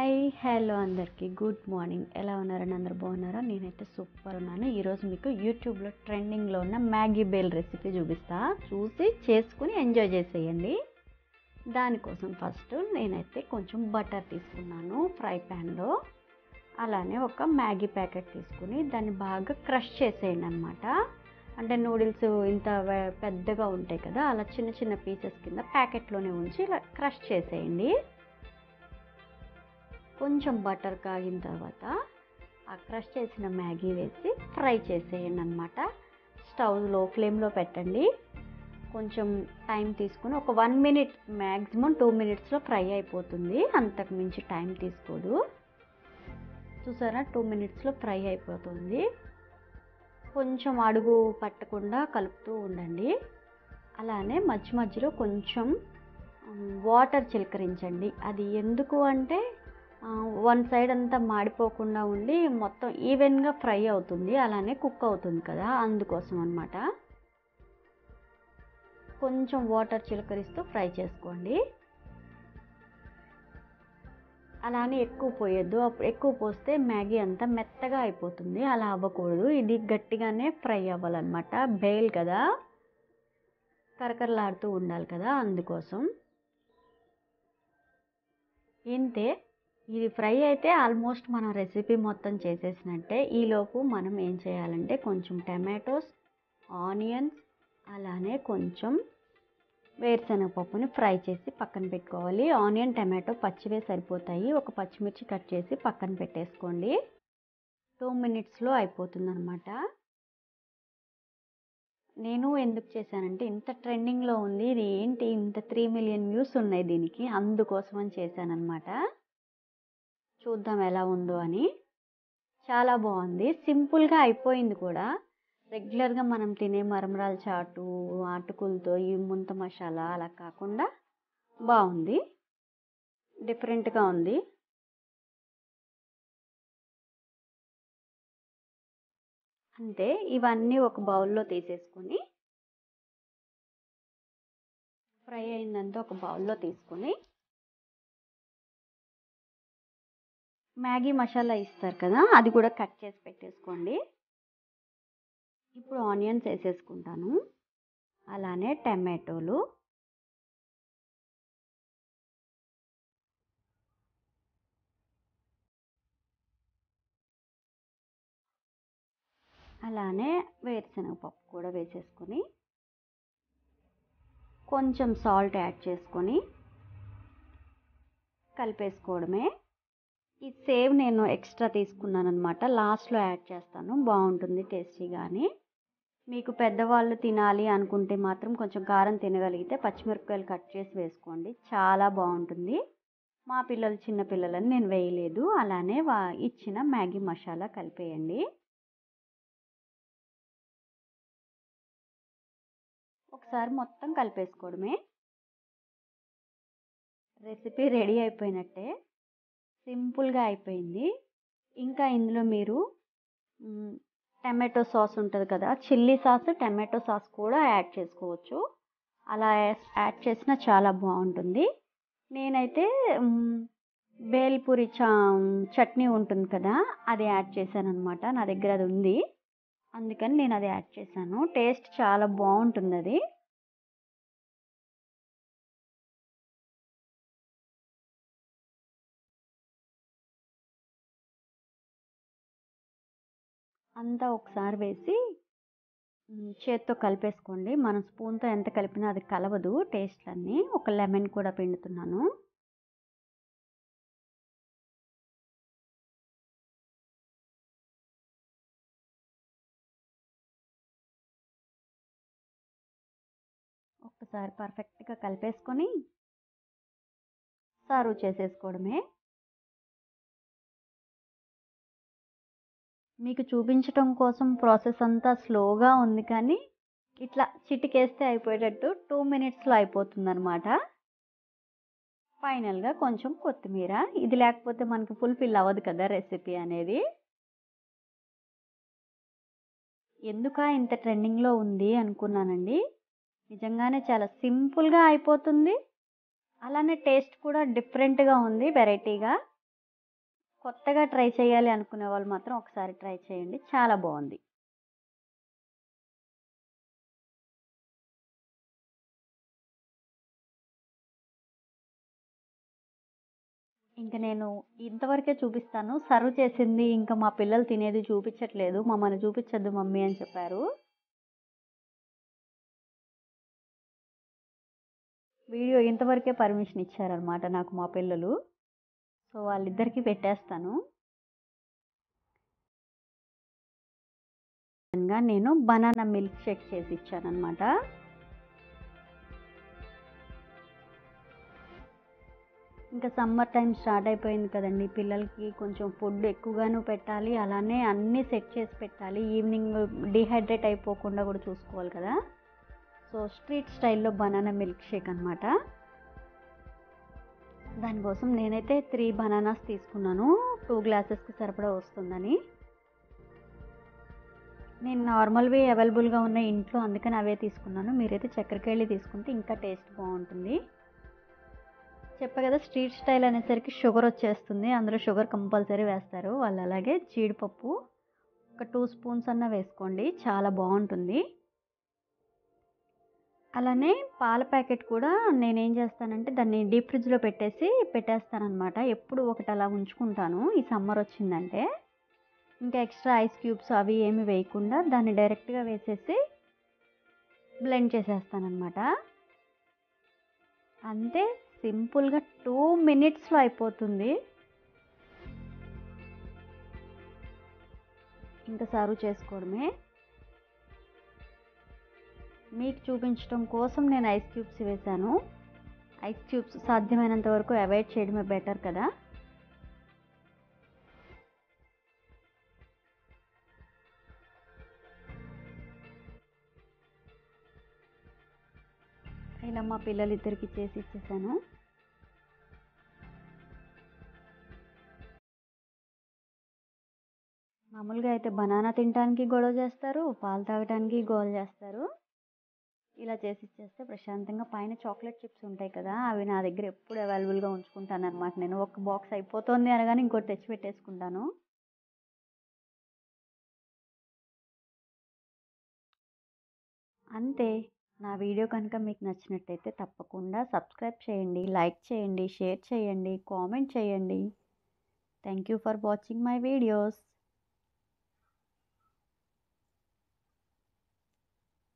hi hello అందరికీ good morning ఎలా ఉన్నారని అందరు బాగున్నారా నేనైతే సూపర్ ఉన్నాను ఈరోజు మీకు యూట్యూబ్లో ట్రెండింగ్లో ఉన్న మ్యాగీ బేల్ రెసిపీ చూపిస్తా చూసి చేసుకుని ఎంజాయ్ చేసేయండి దానికోసం ఫస్ట్ నేనైతే కొంచెం బటర్ తీసుకున్నాను ఫ్రై ప్యాన్లో అలానే ఒక మ్యాగీ ప్యాకెట్ తీసుకుని దాన్ని బాగా క్రష్ చేసేయండి అనమాట అంటే నూడిల్స్ ఇంత వే- పెద్దగా ఉంటాయి కదా అలా చిన్న చిన్న పీసెస్ కింద ప్యాకెట్లోనే ఉంచి ఇలా క్రష్ చేసేయండి కొంచెం బటర్ కాగిన తర్వాత ఆ క్రష్ చేసిన మ్యాగీ వేసి ఫ్రై చేసేయండి అనమాట స్టవ్ లో ఫ్లేమ్లో పెట్టండి కొంచెం టైం తీసుకుని ఒక వన్ మినిట్ మ్యాక్సిమం టూ మినిట్స్లో ఫ్రై అయిపోతుంది అంతకు మించి టైం తీసుకోదు చూసారా టూ మినిట్స్లో ఫ్రై అయిపోతుంది కొంచెం అడుగు పట్టకుండా కలుపుతూ ఉండండి అలానే మధ్య మధ్యలో కొంచెం వాటర్ చిలకరించండి అది ఎందుకు అంటే వన్ సైడ్ అంతా మాడిపోకుండా ఉండి మొత్తం ఈవెన్గా ఫ్రై అవుతుంది అలానే కుక్ అవుతుంది కదా అందుకోసం అనమాట కొంచెం వాటర్ చిలకరిస్తూ ఫ్రై చేసుకోండి అలానే ఎక్కువ పోయొద్దు అప్పుడు ఎక్కువ పోస్తే మ్యాగీ అంతా మెత్తగా అయిపోతుంది అలా అవ్వకూడదు ఇది గట్టిగానే ఫ్రై అవ్వాలన్నమాట బేల్ కదా కరకరలాడుతూ ఉండాలి కదా అందుకోసం ఇంతే ఇది ఫ్రై అయితే ఆల్మోస్ట్ మనం రెసిపీ మొత్తం చేసేసినట్టే ఈలోపు మనం ఏం చేయాలంటే కొంచెం టమాటోస్ ఆనియన్స్ అలానే కొంచెం వేరుశనగ పప్పుని ఫ్రై చేసి పక్కన పెట్టుకోవాలి ఆనియన్ టమాటో పచ్చివే సరిపోతాయి ఒక పచ్చిమిర్చి కట్ చేసి పక్కన పెట్టేసుకోండి టూ మినిట్స్లో అయిపోతుంది అనమాట నేను ఎందుకు చేశానంటే ఇంత ట్రెండింగ్లో ఉంది ఇది ఏంటి ఇంత త్రీ మిలియన్ వ్యూస్ ఉన్నాయి దీనికి అందుకోసం అని చేశానమాట చూద్దాం ఎలా ఉందో అని చాలా బాగుంది సింపుల్గా అయిపోయింది కూడా రెగ్యులర్గా మనం తినే మరమరాల చాటు అటుకులతో ఈ ముంత మసాలా అలా కాకుండా బాగుంది డిఫరెంట్గా ఉంది అంతే ఇవన్నీ ఒక బౌల్లో తీసేసుకొని ఫ్రై అయిందంతా ఒక బౌల్లో తీసుకొని మ్యాగీ మసాలా ఇస్తారు కదా అది కూడా కట్ చేసి పెట్టేసుకోండి ఇప్పుడు ఆనియన్స్ వేసేసుకుంటాను అలానే టమాటోలు అలానే వేరుశనగపప్పు కూడా వేసేసుకొని కొంచెం సాల్ట్ యాడ్ చేసుకొని కలిపేసుకోవడమే ఈ సేవ్ నేను ఎక్స్ట్రా తీసుకున్నాను అనమాట లాస్ట్లో యాడ్ చేస్తాను బాగుంటుంది టేస్టీగాని మీకు పెద్దవాళ్ళు తినాలి అనుకుంటే మాత్రం కొంచెం కారం తినగలిగితే పచ్చిమిరపకాయలు కట్ చేసి వేసుకోండి చాలా బాగుంటుంది మా పిల్లలు చిన్న పిల్లలని నేను వేయలేదు అలానే వా ఇచ్చిన మ్యాగీ మసాలా కలిపేయండి ఒకసారి మొత్తం కలిపేసుకోవడమే రెసిపీ రెడీ అయిపోయినట్టే సింపుల్గా అయిపోయింది ఇంకా ఇందులో మీరు టమాటో సాస్ ఉంటుంది కదా చిల్లీ సాస్ టమాటో సాస్ కూడా యాడ్ చేసుకోవచ్చు అలా యాడ్ చేసినా చాలా బాగుంటుంది నేనైతే బేల్పూరి చా చట్నీ ఉంటుంది కదా అది యాడ్ చేశాను అనమాట నా దగ్గర అది ఉంది అందుకని నేను అది యాడ్ చేశాను టేస్ట్ చాలా బాగుంటుంది అది అంతా ఒకసారి వేసి చేత్తో కలిపేసుకోండి మనం స్పూన్తో ఎంత కలిపినా అది కలవదు టేస్ట్ అన్నీ ఒక లెమన్ కూడా పిండుతున్నాను ఒక్కసారి పర్ఫెక్ట్గా కలిపేసుకొని సర్వ్ చేసేసుకోవడమే మీకు చూపించటం కోసం ప్రాసెస్ అంతా స్లోగా ఉంది కానీ ఇట్లా చిటికేస్తే అయిపోయేటట్టు టూ మినిట్స్లో అయిపోతుంది అనమాట ఫైనల్గా కొంచెం కొత్తిమీర ఇది లేకపోతే మనకి ఫుల్ఫిల్ అవ్వదు కదా రెసిపీ అనేది ఎందుక ఇంత ట్రెండింగ్లో ఉంది అనుకున్నానండి నిజంగానే చాలా సింపుల్గా అయిపోతుంది అలానే టేస్ట్ కూడా డిఫరెంట్గా ఉంది వెరైటీగా కొత్తగా ట్రై చేయాలి అనుకునే వాళ్ళు మాత్రం ఒకసారి ట్రై చేయండి చాలా బాగుంది ఇంకా నేను ఇంతవరకే చూపిస్తాను సర్వ్ చేసింది ఇంకా మా పిల్లలు తినేది చూపించట్లేదు మమ్మల్ని చూపించద్దు మమ్మీ అని చెప్పారు వీడియో ఇంతవరకే పర్మిషన్ ఇచ్చారనమాట నాకు మా పిల్లలు సో వాళ్ళిద్దరికీ పెట్టేస్తాను నేను బనానా మిల్క్ షేక్ చేసి ఇచ్చానమాట ఇంకా సమ్మర్ టైం స్టార్ట్ అయిపోయింది కదండి పిల్లలకి కొంచెం ఫుడ్ ఎక్కువగాను పెట్టాలి అలానే అన్నీ సెట్ చేసి పెట్టాలి ఈవినింగ్ డిహైడ్రేట్ అయిపోకుండా కూడా చూసుకోవాలి కదా సో స్ట్రీట్ స్టైల్లో బనానా మిల్క్ షేక్ అనమాట దానికోసం నేనైతే త్రీ బనానాస్ తీసుకున్నాను టూ గ్లాసెస్కి సరిపడా వస్తుందని నేను నార్మల్వి అవైలబుల్గా ఉన్న ఇంట్లో అందుకని అవే తీసుకున్నాను మీరైతే చక్కెరకేళి తీసుకుంటే ఇంకా టేస్ట్ బాగుంటుంది చెప్పా కదా స్ట్రీట్ స్టైల్ అనేసరికి షుగర్ వచ్చేస్తుంది అందులో షుగర్ కంపల్సరీ వేస్తారు వాళ్ళు అలాగే జీడిపప్పు ఒక టూ స్పూన్స్ అన్న వేసుకోండి చాలా బాగుంటుంది అలానే పాల ప్యాకెట్ కూడా నేనేం చేస్తానంటే దాన్ని డీప్ ఫ్రిడ్జ్లో పెట్టేసి పెట్టేస్తానమాట ఎప్పుడు ఒకటి అలా ఉంచుకుంటాను ఈ సమ్మర్ వచ్చిందంటే ఇంకా ఎక్స్ట్రా ఐస్ క్యూబ్స్ అవి ఏమి వేయకుండా దాన్ని డైరెక్ట్గా వేసేసి బ్లెండ్ చేసేస్తానమాట అంతే సింపుల్గా టూ మినిట్స్లో అయిపోతుంది ఇంకా సర్వ్ చేసుకోవడమే మీకు చూపించడం కోసం నేను ఐస్ క్యూబ్స్ వేశాను ఐస్ క్యూబ్స్ సాధ్యమైనంత వరకు అవాయిడ్ చేయడమే బెటర్ కదా ఇలా మా పిల్లలిద్దరికి చేసి ఇచ్చేసాను మామూలుగా అయితే బనానా తినడానికి గొడవ చేస్తారు పాలు తాగడానికి గోల చేస్తారు ఇలా చేసి ఇచ్చేస్తే ప్రశాంతంగా పైన చాక్లెట్ చిప్స్ ఉంటాయి కదా అవి నా దగ్గర ఎప్పుడు అవైలబుల్గా ఉంచుకుంటాను అనమాట నేను ఒక బాక్స్ అయిపోతుంది అనగానే ఇంకోటి తెచ్చి పెట్టేసుకుంటాను అంతే నా వీడియో కనుక మీకు నచ్చినట్టయితే తప్పకుండా సబ్స్క్రైబ్ చేయండి లైక్ చేయండి షేర్ చేయండి కామెంట్ చేయండి thank you for watching my videos